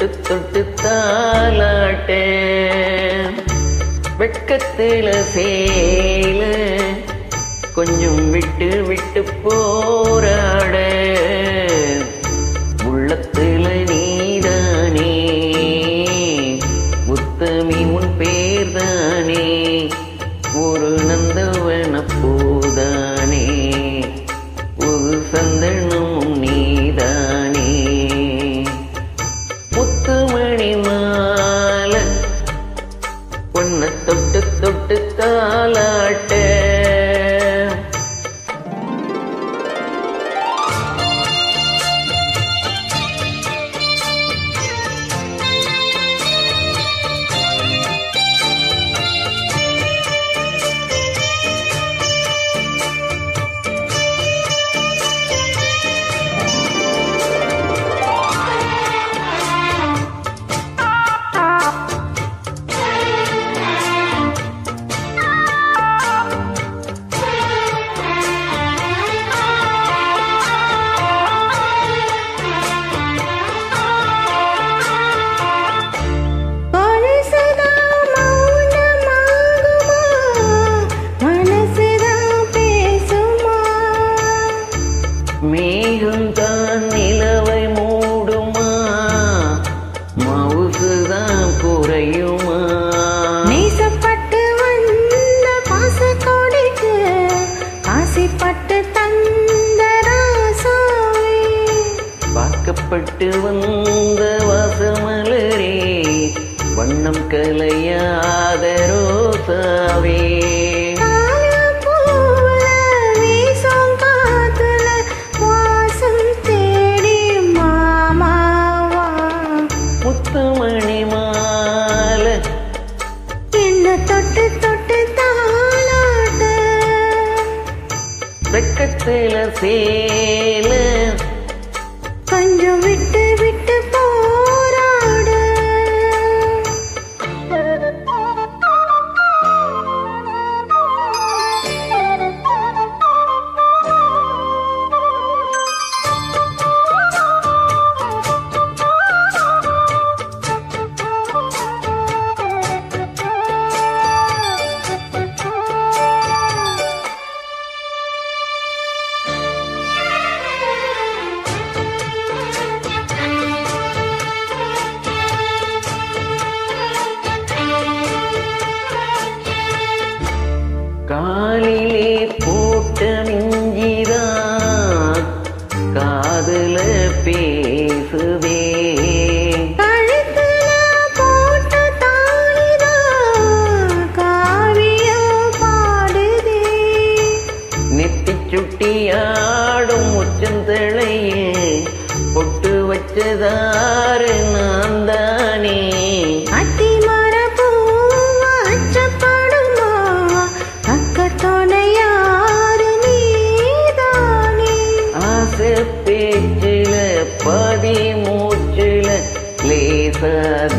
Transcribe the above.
தொட்டு தாலாட்ட வெட்கத்துல சேல கொஞ்சம் விட்டு விட்டு போராட உள்ளத்துல நீதானே உத்தமி உன் பேர்தானே ஒரு நந்தவன பூதானே ஒரு சந்தனமும் நீதானே முத்துமணி மாலை பொன்ன தொட்டு தொட்டு தாலாட்ட மனசுதான் மௌனமாகுமா? மனசுதான் பேசுமா? மேகம்தான் நிலவை மூடுமா மவுசுதான் குறையுமா நேசப்பட்டு வந்த பாசக்கோடிக்கு ஆசைப்பட்டு தந்த ராசாவே. பார்க்கப்பட்டு வந்த வாசமலரே வண்ணம் கலையாத ரோசாவே தாழப்பூவுல வீசும் காத்துல வாசம் தேடி மாமாவா. முத்துமணி மாலை என்ன தொட்டு தொட்டு தாளாட்ட வெக்கத்தில சேல கொஞ்சம் விட்டு விட்டு போராடு காலிலே போட்ட மிஞ்சிதான் காதுல பேசுதே கழுத்துல போட்ட தாலிதான் காவியம் பாடுதே நெத்தி சுட்டியாடும் உச்சந்தளையில் பொட்டு வச்சதாறு நான் தானே அத்திமர பூவ அச்சப்படுமா பக்கத்தோட யாரு நீதானே ஆசை பேச்சில பாதி மூச்சில லேசா